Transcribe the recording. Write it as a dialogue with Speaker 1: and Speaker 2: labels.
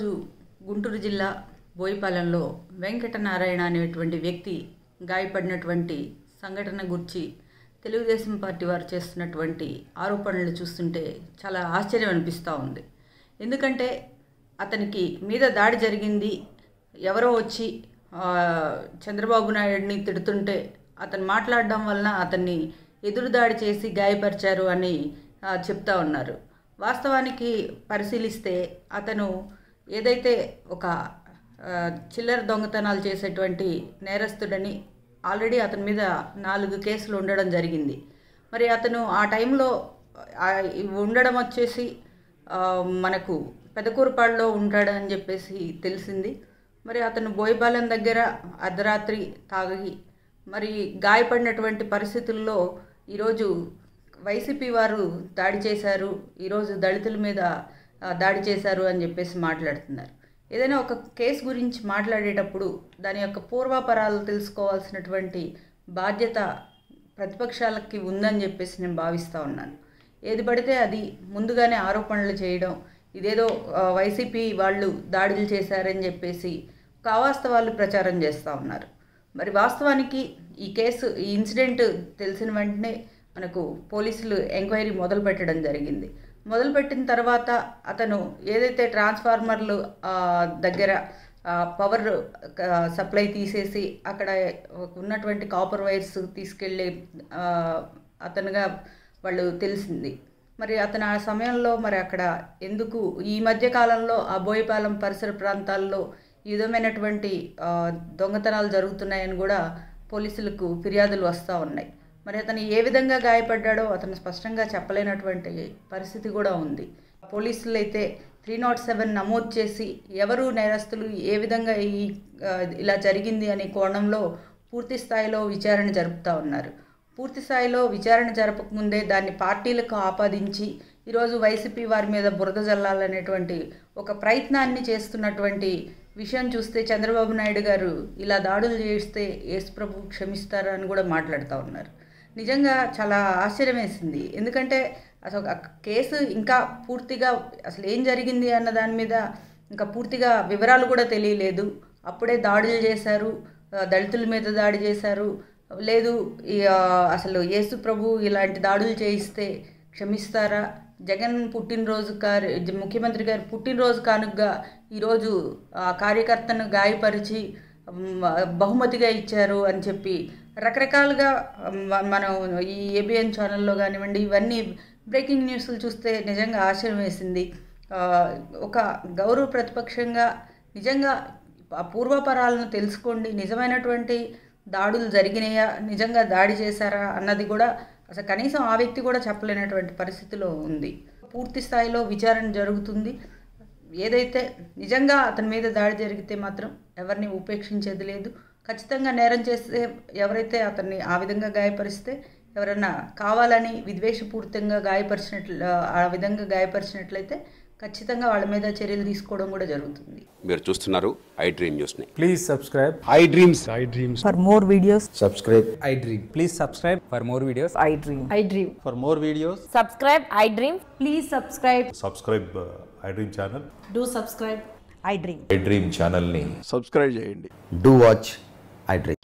Speaker 1: ఈరోజు గుంటూరు జిల్లా బోయిపాలెంలో వెంకటనారాయణ అనేటువంటి వ్యక్తి గాయపడినటువంటి సంఘటన గురించి తెలుగుదేశం పార్టీ వారు చేస్తున్నటువంటి ఆరోపణలు చూస్తుంటే చాలా ఆశ్చర్యం అనిపిస్తూ ఉంది ఎందుకంటే అతనికి మీద దాడి జరిగింది ఎవరో వచ్చి ఆ, చంద్రబాబు నాయుడిని తిడుతుంటే అతను మాట్లాడడం వలన అతన్ని ఎదురుదాడి చేసి గాయపరిచారు అని ఆ, చెప్తా ఉన్నారు వాస్తవానికి పరిశీలిస్తే అతను ఏదైతే ఒక ఆ, చిల్లర దొంగతనాలు చేసేటువంటి నేరస్తుడని ఆల్రెడీ అతని మీద నాలుగు కేసులు ఉండడం జరిగింది మరి అతను ఆ టైంలో ఆ, ఉండడం వచ్చేసి ఆ, మనకు పెదకూరుపాడులో ఉంటాడని చెప్పేసి తెలిసింది మరి అతను బోయపాలెం దగ్గర అర్ధరాత్రి తాగి మరి గాయపడినటువంటి పరిస్థితుల్లో ఈరోజు వైసీపీ వారు దాడి చేశారు ఈరోజు దళితుల మీద ఆ, దాడి చేశారు అని చెప్పేసి మాట్లాడుతున్నారు ఏదైనా ఒక కేసు గురించి మాట్లాడేటప్పుడు దాని యొక్క పూర్వాపరాలు తెలుసుకోవాల్సినటువంటి బాధ్యత ప్రతిపక్షాలకి ఉందని చెప్పేసి నేను భావిస్తూ ఉన్నాను ఏది పడితే అది ముందుగానే ఆరోపణలు చేయడం ఇదేదో ఆ, వైసీపీ వాళ్ళు దాడులు చేశారని చెప్పేసి ఒక అవాస్తవాలు ప్రచారం చేస్తూ ఉన్నారు మరి వాస్తవానికి ఈ కేసు ఈ ఇన్సిడెంట్ తెలిసిన వెంటనే మనకు పోలీసులు ఎంక్వైరీ మొదలు పెట్టడం జరిగింది మొదలుపెట్టిన తర్వాత అతను ఏదైతే ట్రాన్స్ఫార్మర్లు ఆ, దగ్గర ఆ, పవర్ ఆ, సప్లై తీసేసి అక్కడ ఉన్నటువంటి కాపర్ వైర్స్ తీసుకెళ్ళి ఆ, అతనుగా వాళ్ళు తెలిసింది మరి అతను ఆ సమయంలో మరి అక్కడ ఎందుకు ఈ మధ్య కాలంలో ఆ బోయపాలెం పరిసర ప్రాంతాల్లో ఈ విధమైనటువంటి ఆ, దొంగతనాలు జరుగుతున్నాయని కూడా పోలీసులకు ఫిర్యాదులు వస్తూ ఉన్నాయి మరి అతను ఏ విధంగా గాయపడ్డాడో అతను స్పష్టంగా చెప్పలేనటువంటి పరిస్థితి కూడా ఉంది పోలీసులు అయితే త్రీ నాట్ సెవెన్ నమోదు చేసి ఎవరు నేరస్తులు ఏ విధంగా ఈ ఆ, ఇలా జరిగింది అనే కోణంలో పూర్తి స్థాయిలో విచారణ జరుపుతూ ఉన్నారు పూర్తి స్థాయిలో విచారణ జరపకముందే దాన్ని పార్టీలకు ఆపాదించి ఈరోజు వైసీపీ వారి మీద బురద జల్లాలనేటువంటి ఒక ప్రయత్నాన్ని చేస్తున్నటువంటి విషయం చూస్తే చంద్రబాబు నాయుడు గారు ఇలా దాడులు చేస్తే యేసుప్రభు క్షమిస్తారా అని కూడా మాట్లాడుతూ ఉన్నారు నిజంగా చాలా ఆశ్చర్యం వేసింది ఎందుకంటే అసలు ఆ కేసు ఇంకా పూర్తిగా అసలు ఏం జరిగింది అన్న దాని మీద ఇంకా పూర్తిగా వివరాలు కూడా తెలియలేదు అప్పుడే దాడులు చేశారు ఆ, దళితుల మీద దాడి చేశారు లేదు ఈ, ఆ, అసలు యేసు ప్రభు ఇలాంటి దాడులు చేయిస్తే క్షమిస్తారా జగన్ పుట్టినరోజు కారు ముఖ్యమంత్రి గారి పుట్టినరోజు కానుకగా ఈరోజు ఆ కార్యకర్తను గాయపరిచి మ్, బహుమతిగా ఇచ్చారు అని చెప్పి రకరకాలుగా మ- మనం ఈ ఏబిఎన్ ఛానల్లో కానివ్వండి ఇవన్నీ బ్రేకింగ్ న్యూస్లు చూస్తే నిజంగా ఆశ్చర్యం వేసింది ఆ, ఒక గౌరవ ప్రతిపక్షంగా నిజంగా ఆ పూర్వపరాలను తెలుసుకోండి నిజమైనటువంటి దాడులు జరిగినాయా నిజంగా దాడి చేశారా అన్నది కూడా అసలు కనీసం ఆ వ్యక్తి కూడా చెప్పలేనటువంటి పరిస్థితిలో ఉంది పూర్తి స్థాయిలో విచారణ జరుగుతుంది ఏదైతే నిజంగా అతని మీద దాడి జరిగితే మాత్రం ఎవరిని ఉపేక్షించేది లేదు ఖచ్చితంగా నేరం చేస్తే ఎవరైతే అతన్ని ఆ విధంగా గాయపరిస్తే ఎవరైనా కావాలని విద్వేషపూరితంగా గాయపరిచినట్లు ఆ విధంగా గాయపరిచినట్లయితే ఖచ్చితంగా వాళ్ళ మీద చర్యలు తీసుకోవడం కూడా జరుగుతుంది
Speaker 2: మీరు చూస్తున్నారు ఐ డ్రీమ్ న్యూస్ని
Speaker 3: Please subscribe.
Speaker 4: I dreams.
Speaker 3: I dreams.
Speaker 5: For more videos,
Speaker 4: Subscribe.
Speaker 6: I dream.
Speaker 3: Please subscribe for more videos.
Speaker 5: I dream.
Speaker 7: I dream.
Speaker 4: For more videos,
Speaker 7: Subscribe, I dream. Please subscribe.
Speaker 8: Subscribe I dream channel
Speaker 7: Do subscribe.
Speaker 5: I dream.
Speaker 9: I dream ఛానల్ని
Speaker 4: subscribe చేయండి
Speaker 9: do watch I dream